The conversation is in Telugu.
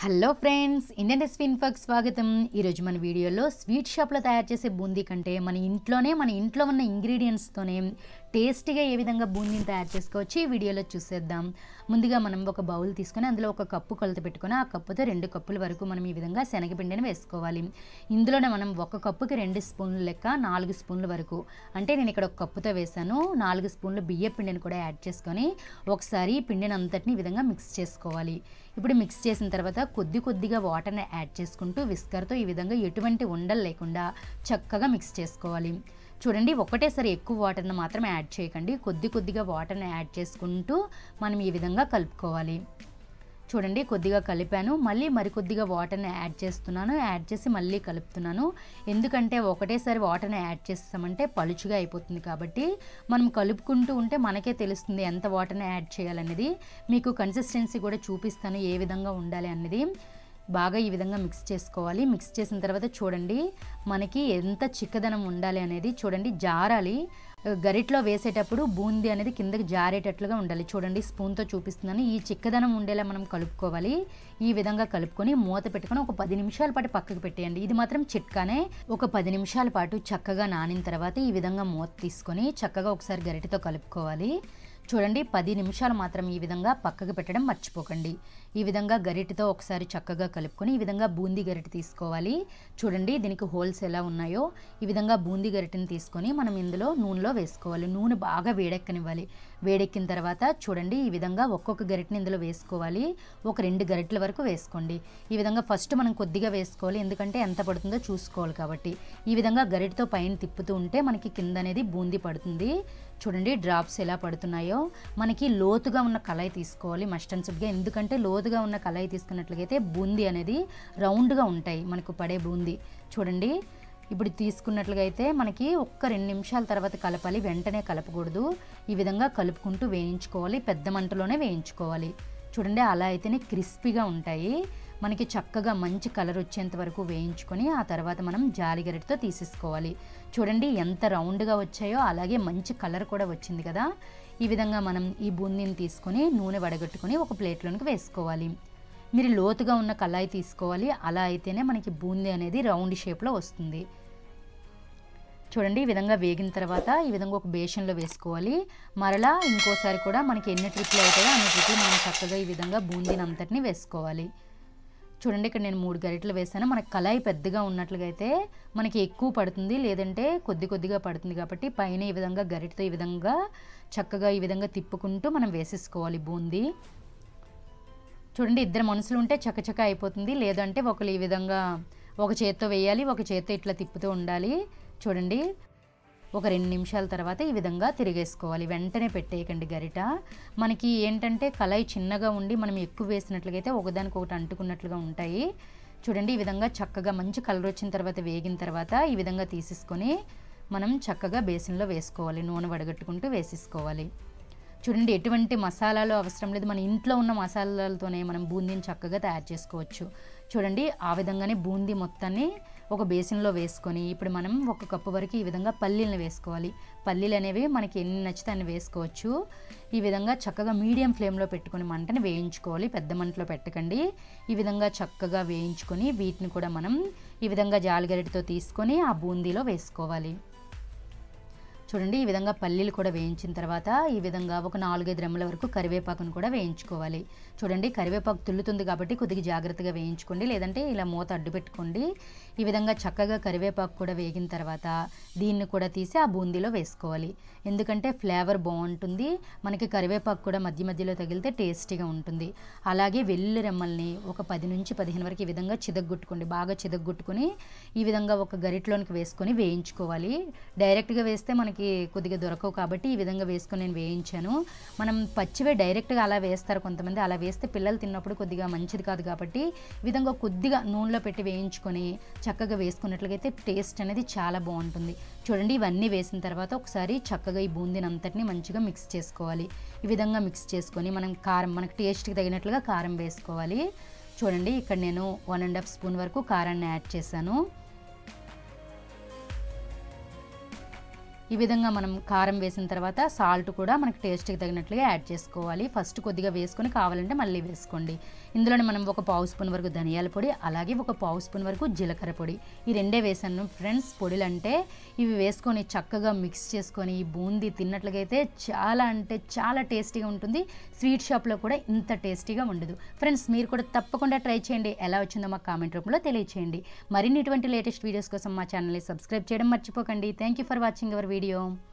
hello friends Indian recipe in fact స్వాగతం ఈరోజు మన వీడియోలో స్వీట్ షాప్లో తయారు చేసే బూందీ కంటే మన ఇంట్లోనే మన ఇంట్లో ఉన్న ఇంగ్రీడియంట్స్తోనే టేస్టీగా ఏ విధంగా బూందీని తయారు చేసుకోవచ్చు ఈ వీడియోలో చూసేద్దాం ముందుగా మనం ఒక బౌల్ తీసుకొని అందులో ఒక కప్పు కొలత పెట్టుకొని ఆ కప్పుతో రెండు కప్పుల వరకు మనం ఈ విధంగా శనగపిండిని వేసుకోవాలి ఇందులోనే మనం ఒక కప్పుకి రెండు స్పూన్లు లెక్క నాలుగు స్పూన్ల వరకు అంటే నేను ఇక్కడ ఒక కప్పుతో వేసాను నాలుగు స్పూన్లు బియ్య పిండిని కూడా యాడ్ చేసుకొని ఒకసారి ఈ పిండిని అంతటిని ఈ విధంగా మిక్స్ చేసుకోవాలి ఇప్పుడు మిక్స్ చేసిన తర్వాత కొద్ది కొద్దిగా వాటర్ని యాడ్ చేసుకుంటూ విస్కర్తో ఈ విధంగా ఎటువంటి ఉండలు లేకుండా చక్కగా మిక్స్ చేసుకోవాలి చూడండి ఒకటేసారి ఎక్కువ వాటర్ని మాత్రం యాడ్ చేయకండి కొద్ది కొద్దిగా వాటర్ని యాడ్ చేసుకుంటూ మనం ఈ విధంగా కలుపుకోవాలి చూడండి కొద్దిగా కలిపాను మళ్ళీ మరికొద్దిగా వాటర్ని యాడ్ చేస్తున్నాను యాడ్ చేసి మళ్ళీ కలుపుతున్నాను ఎందుకంటే ఒకటేసారి వాటర్ని యాడ్ చేస్తామంటే పలుచుగా అయిపోతుంది కాబట్టి మనం కలుపుకుంటూ ఉంటే మనకే తెలుస్తుంది ఎంత వాటర్ని యాడ్ చేయాలనేది మీకు కన్సిస్టెన్సీ కూడా చూపిస్తాను ఏ విధంగా ఉండాలి అనేది బాగా ఈ విధంగా మిక్స్ చేసుకోవాలి మిక్స్ చేసిన తర్వాత చూడండి మనకి ఎంత చిక్కదనం ఉండాలి అనేది చూడండి జారాలి గరిట్లో వేసేటప్పుడు బూందీ అనేది కిందకి జారేటట్లుగా ఉండాలి చూడండి స్పూన్తో చూపిస్తున్నాను ఈ చిక్కదనం ఉండేలా మనం కలుపుకోవాలి ఈ విధంగా కలుపుకొని మూత పెట్టుకొని ఒక పది నిమిషాల పాటు పక్కకు పెట్టేయండి ఇది మాత్రం చిట్కానే ఒక పది నిమిషాల పాటు చక్కగా నానిన తర్వాత ఈ విధంగా మూత తీసుకొని చక్కగా ఒకసారి గరిటెతో కలుపుకోవాలి చూడండి పది నిమిషాలు మాత్రం ఈ విధంగా పక్కకు పెట్టడం మర్చిపోకండి ఈ విధంగా గరిటెతో ఒకసారి చక్కగా కలుపుకొని ఈ విధంగా బూందీ గరిటె తీసుకోవాలి చూడండి దీనికి హోల్స్ ఎలా ఉన్నాయో ఈ విధంగా బూందీ గరిటెని తీసుకొని మనం ఇందులో నూనెలో వేసుకోవాలి నూనె బాగా వేడెక్కనివ్వాలి వేడెక్కిన తర్వాత చూడండి ఈ విధంగా ఒక్కొక్క గరిటెని ఇందులో వేసుకోవాలి ఒక రెండు గరిటెల వరకు వేసుకోండి ఈ విధంగా ఫస్ట్ మనం కొద్దిగా వేసుకోవాలి ఎందుకంటే ఎంత పడుతుందో చూసుకోవాలి కాబట్టి ఈ విధంగా గరిటెతో పైన తిప్పుతూ ఉంటే మనకి కింద అనేది బూందీ పడుతుంది చూడండి డ్రాప్స్ ఎలా పడుతున్నాయో మనకి లోతుగా ఉన్న కళాయి తీసుకోవాలి మస్ట్ అండ్ సుడ్గా ఎందుకంటే లోతుగా ఉన్న కళాయి తీసుకున్నట్లయితే బూందీ అనేది రౌండ్గా ఉంటాయి మనకు పడే బూందీ చూడండి ఇప్పుడు తీసుకున్నట్లుగా అయితే మనకి ఒక్క రెండు నిమిషాల తర్వాత కలపాలి వెంటనే కలపకూడదు ఈ విధంగా కలుపుకుంటూ వేయించుకోవాలి పెద్ద మంటలోనే వేయించుకోవాలి చూడండి అలా అయితేనే క్రిస్పీగా ఉంటాయి మనకి చక్కగా మంచి కలర్ వచ్చేంత వరకు వేయించుకొని ఆ తర్వాత మనం జాలిగరిటతో తీసేసుకోవాలి చూడండి ఎంత రౌండ్గా వచ్చాయో అలాగే మంచి కలర్ కూడా వచ్చింది కదా ఈ విధంగా మనం ఈ బూందీని తీసుకొని నూనె వడగట్టుకొని ఒక ప్లేట్లోనికి వేసుకోవాలి మీరు లోతుగా ఉన్న కళాయి తీసుకోవాలి అలా అయితేనే మనకి బూందీ అనేది రౌండ్ షేప్లో వస్తుంది చూడండి ఈ విధంగా వేగిన తర్వాత ఈ విధంగా ఒక బేషన్లో వేసుకోవాలి మరలా ఇంకోసారి కూడా మనకి ఎన్ని ట్రిప్లు అవుతాయో అన్ని ట్రిప్లు మనం చక్కగా ఈ విధంగా బూందీని అంతటిని వేసుకోవాలి చూడండి ఇక్కడ నేను మూడు గరిటలు వేసాను మనకి కళాయి పెద్దగా ఉన్నట్లుగా అయితే మనకి ఎక్కువ పడుతుంది లేదంటే కొద్ది కొద్దిగా పడుతుంది కాబట్టి పైన ఈ విధంగా గరిటతో ఈ విధంగా చక్కగా ఈ విధంగా తిప్పుకుంటూ మనం వేసేసుకోవాలి బూందీ చూడండి ఇద్దరు మనుషులు ఉంటే చకచక అయిపోతుంది లేదంటే ఒకరు ఈ విధంగా ఒక చేత్తో వేయాలి ఒక చేత్తో ఇట్లా తిప్పుతూ ఉండాలి చూడండి ఒక రెండు నిమిషాల తర్వాత ఈ విధంగా తిరిగేసుకోవాలి వెంటనే పెట్టేయకండి గరిట మనకి ఏంటంటే కళాయి చిన్నగా ఉండి మనం ఎక్కువ వేసినట్లయితే ఒకదానికి ఒకటి అంటుకున్నట్లుగా ఉంటాయి చూడండి ఈ విధంగా చక్కగా మంచి కలర్ వచ్చిన తర్వాత వేగిన తర్వాత ఈ విధంగా తీసేసుకొని మనం చక్కగా బేసిన్లో వేసుకోవాలి నూనె వడగట్టుకుంటూ వేసేసుకోవాలి చూడండి ఎటువంటి మసాలాలు అవసరం లేదు మన ఇంట్లో ఉన్న మసాలాలతోనే మనం బూందీని చక్కగా తయారు చేసుకోవచ్చు చూడండి ఆ విధంగానే బూందీ మొత్తాన్ని ఒక బేసిన్లో వేసుకొని ఇప్పుడు మనం ఒక కప్పు వరకు ఈ విధంగా పల్లీలను వేసుకోవాలి పల్లీలు అనేవి మనకి ఎన్ని నచ్చితే అన్ని వేసుకోవచ్చు ఈ విధంగా చక్కగా మీడియం ఫ్లేమ్లో పెట్టుకొని మంటని వేయించుకోవాలి పెద్ద మంటలో పెట్టకండి ఈ విధంగా చక్కగా వేయించుకొని వీటిని కూడా మనం ఈ విధంగా జాలిగరిటితో తీసుకొని ఆ బూందీలో వేసుకోవాలి చూడండి ఈ విధంగా పల్లీలు కూడా వేయించిన తర్వాత ఈ విధంగా ఒక నాలుగైదు రెమ్మల వరకు కరివేపాకును కూడా వేయించుకోవాలి చూడండి కరివేపాకు తుల్లుతుంది కాబట్టి కొద్దిగా జాగ్రత్తగా వేయించుకోండి లేదంటే ఇలా మూత అడ్డు పెట్టుకోండి ఈ విధంగా చక్కగా కరివేపాకు కూడా వేగిన తర్వాత దీన్ని కూడా తీసి ఆ బూందీలో వేసుకోవాలి ఎందుకంటే ఫ్లేవర్ బాగుంటుంది మనకి కరివేపాకు కూడా మధ్య మధ్యలో తగిలితే టేస్టీగా ఉంటుంది అలాగే వెల్లు రెమ్మల్ని ఒక పది నుంచి పదిహేను వరకు ఈ విధంగా చిదగ్గొట్టుకోండి బాగా చిదగ్గొట్టుకొని ఈ విధంగా ఒక గరిటలోనికి వేసుకొని వేయించుకోవాలి డైరెక్ట్గా వేస్తే మనకి కొద్దిగా దొరకవు కాబట్టి ఈ విధంగా వేసుకొని నేను వేయించాను మనం పచ్చివే డైరెక్ట్గా అలా వేస్తారు కొంతమంది అలా వేస్తే పిల్లలు తిన్నప్పుడు కొద్దిగా మంచిది కాదు కాబట్టి ఈ విధంగా కొద్దిగా నూనెలో పెట్టి వేయించుకొని చక్కగా వేసుకున్నట్లయితే టేస్ట్ అనేది చాలా బాగుంటుంది చూడండి ఇవన్నీ వేసిన తర్వాత ఒకసారి చక్కగా ఈ బూందీని అంతటిని మంచిగా మిక్స్ చేసుకోవాలి ఈ విధంగా మిక్స్ చేసుకొని మనం కారం మనకు టేస్ట్కి తగినట్లుగా కారం వేసుకోవాలి చూడండి ఇక్కడ నేను వన్ అండ్ హాఫ్ స్పూన్ వరకు కారాన్ని యాడ్ చేశాను ఈ విధంగా మనం కారం వేసిన తర్వాత సాల్ట్ కూడా మనకి టేస్ట్కి తగినట్లుగా యాడ్ చేసుకోవాలి ఫస్ట్ కొద్దిగా వేసుకొని కావాలంటే మళ్ళీ వేసుకోండి ఇందులోనే మనం ఒక పావు స్పూన్ వరకు ధనియాల పొడి అలాగే ఒక పావు స్పూన్ వరకు జీలకర్ర పొడి ఈ రెండే వేసాను ఫ్రెండ్స్ పొడిలు అంటే ఇవి వేసుకొని చక్కగా మిక్స్ చేసుకొని ఈ బూందీ తిన్నట్లుగా అయితే చాలా అంటే చాలా టేస్టీగా ఉంటుంది స్వీట్ షాప్లో కూడా ఇంత టేస్టీగా ఉండదు ఫ్రెండ్స్ మీరు కూడా తప్పకుండా ట్రై చేయండి ఎలా వచ్చిందో మాకు కామెంట్ రూపంలో తెలియచేయండి మరిన్ని ఇటువంటి లేటెస్ట్ వీడియోస్ కోసం మా ఛానల్ని సబ్స్క్రైబ్ చేయడం మర్చిపోకండి thank you for watching our video